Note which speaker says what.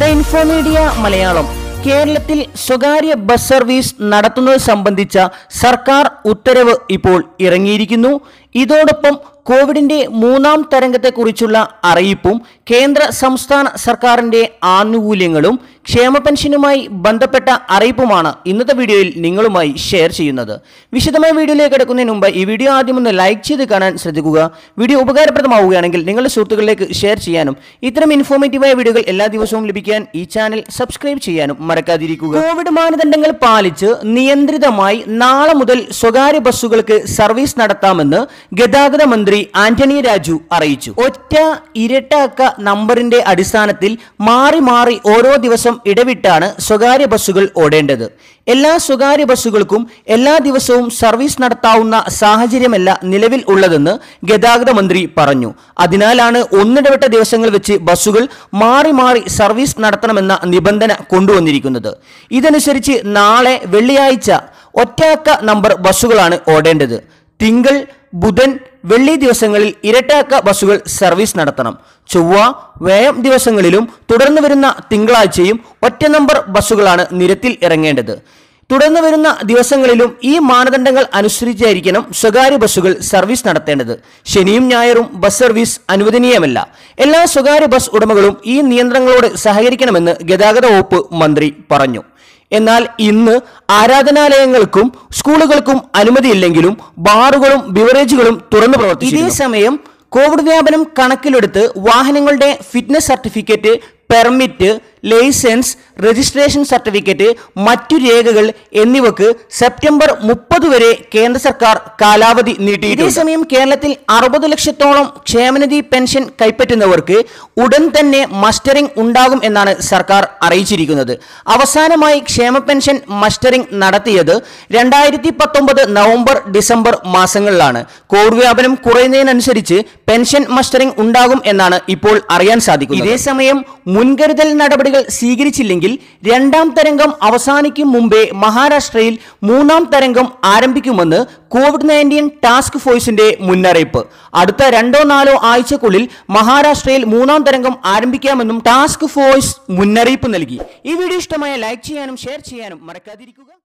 Speaker 1: Infomedia Malayalam കേരളത്തിൽ സ്വകാര്യ bus service നടത്തുന്നത് സംബന്ധിച്ച സർക്കാർ ഉത്തരവ് ഇപ്പോൾ ഇറങ്ങിയിരിക്കുന്നു ഇതോടൊപ്പം കോവിഡിന്റെ മൂന്നാം തരംഗത്തെക്കുറിച്ചുള്ള അറിയിപ്പും കേന്ദ്ര സംസ്ഥാന സർക്കാരിന്റെ ആനുകൂല്യങ്ങളും ക്ഷേമ പെൻഷനുമായി ബന്ധപ്പെട്ട അറിയിപ്പുമാണ് ഇന്നത്തെ വീഡിയോയിൽ നിങ്ങളുമായി ഷെയർ ചെയ്യുന്നത് വിശദമായ വീഡിയോയിലേക്ക് കിടക്കുന്നതിന് മുമ്പ് ഈ വീഡിയോ ആദ്യം ഒന്ന് ലൈക്ക് ചെയ്ത് കാണാൻ ശ്രദ്ധിക്കുക വീഡിയോ ഉപകാരപ്രദമാവുകയാണെങ്കിൽ നിങ്ങളുടെ സുഹൃത്തുക്കളിലേക്ക് ഷെയർ ചെയ്യാനും ഇത്തരം ഇൻഫോർമേറ്റീവായ വീഡിയോകൾ എല്ലാ ദിവസവും ലഭിക്കാൻ ഈ ചാനൽ സബ്സ്ക്രൈബ് ചെയ്യാനും മറക്കാതിരിക്കുക കോവിഡ് മാനദണ്ഡങ്ങൾ പാലിച്ച് നിയന്ത്രിതമായി നാളെ മുതൽ സ്വകാര്യ ബസ്സുകൾക്ക് സർവീസ് നടത്താമെന്ന് ഗതാഗത മന്ത്രി ആന്റണി രാജു അറിയിച്ചു ഒറ്റ ഇരട്ടക്ക നമ്പറിന്റെ അടിസ്ഥാനത്തിൽ മാറി മാറി ഓരോ ദിവസം ഇടവിട്ടാണ് സ്വകാര്യ ബസ്സുകൾ ഓടേണ്ടത് എല്ലാ സ്വകാര്യ ബസ്സുകൾക്കും എല്ലാ ദിവസവും സർവീസ് നടത്താവുന്ന സാഹചര്യമല്ല നിലവിൽ ഉള്ളതെന്ന് ഗതാഗത മന്ത്രി പറഞ്ഞു അതിനാലാണ് ഒന്നിടവിട്ട ദിവസങ്ങൾ വെച്ച് ബസ്സുകൾ മാറി മാറി സർവീസ് നടത്തണമെന്ന നിബന്ധന കൊണ്ടുവന്നിരിക്കുന്നത് ഇതനുസരിച്ച് നാളെ വെള്ളിയാഴ്ച ഒറ്റയക്ക നമ്പർ ബസ്സുകളാണ് ഓടേണ്ടത് തിങ്കൾ ബുധൻ വെള്ളി ദിവസങ്ങളിൽ ഇരട്ടയക്ക ബസ്സുകൾ സർവീസ് നടത്തണം ചൊവ്വ വ്യായം ദിവസങ്ങളിലും തുടർന്ന് വരുന്ന തിങ്കളാഴ്ചയും ഒറ്റ നമ്പർ ബസ്സുകളാണ് നിരത്തിൽ ഇറങ്ങേണ്ടത് തുടർന്ന് വരുന്ന ദിവസങ്ങളിലും ഈ മാനദണ്ഡങ്ങൾ അനുസരിച്ചായിരിക്കണം സ്വകാര്യ ബസ്സുകൾ സർവീസ് നടത്തേണ്ടത് ശനിയും ഞായറും ബസ് സർവീസ് അനുവദനീയമല്ല എല്ലാ സ്വകാര്യ ബസ് ഉടമകളും ഈ നിയന്ത്രണങ്ങളോട് സഹകരിക്കണമെന്ന് ഗതാഗത വകുപ്പ് മന്ത്രി പറഞ്ഞു എന്നാൽ ഇന്ന് ആരാധനാലയങ്ങൾക്കും സ്കൂളുകൾക്കും അനുമതിയില്ലെങ്കിലും ബാറുകളും ബിവറേജുകളും തുറന്നു പ്രവർത്തിച്ചു ഇതേസമയം കോവിഡ് വ്യാപനം കണക്കിലെടുത്ത് വാഹനങ്ങളുടെ fitness certificate permit licence registration certificate മറ്റു രേഖകൾ എന്നിവക്ക് സെപ്റ്റംബർ മുപ്പത് വരെ കേന്ദ്ര സർക്കാർ കാലാവധി നീട്ടി ഇതേസമയം കേരളത്തിൽ അറുപത് ലക്ഷത്തോളം ക്ഷേമനിധി പെൻഷൻ കൈപ്പറ്റുന്നവർക്ക് ഉടൻ തന്നെ മസ്റ്ററിംഗ് ഉണ്ടാകും എന്നാണ് സർക്കാർ അറിയിച്ചിരിക്കുന്നത് അവസാനമായി ക്ഷേമ പെൻഷൻ മസ്റ്ററിംഗ് നടത്തിയത് രണ്ടായിരത്തി പത്തൊമ്പത് നവംബർ ഡിസംബർ മാസങ്ങളിലാണ് കോവിഡ് വ്യാപനം കുറയുന്നതിനനുസരിച്ച് പെൻഷൻ മസ്റ്ററിംഗ് ഉണ്ടാകും എന്നാണ് ഇപ്പോൾ അറിയാൻ സാധിക്കുന്നത് ഇതേസമയം മുൻകരുതൽ നടപടികൾ സ്വീകരിച്ചില്ലെങ്കിൽ രണ്ടാം തരംഗം അവസാനിക്കും മുമ്പേ മഹാരാഷ്ട്രയിൽ മൂന്നാം തരംഗം ആരംഭിക്കുമെന്ന് കോവിഡ് നയൻറ്റീൻ ടാസ്ക് ഫോഴ്സിന്റെ മുന്നറിയിപ്പ് അടുത്ത രണ്ടോ നാലോ ആഴ്ചക്കുള്ളിൽ മഹാരാഷ്ട്രയിൽ മൂന്നാം തരംഗം ആരംഭിക്കാമെന്നും ടാസ്ക് ഫോഴ്സ് മുന്നറിയിപ്പ് നൽകി ഈ വീഡിയോ ഇഷ്ടമായ ലൈക്ക് ചെയ്യാനും ഷെയർ ചെയ്യാനും മറക്കാതിരിക്കുക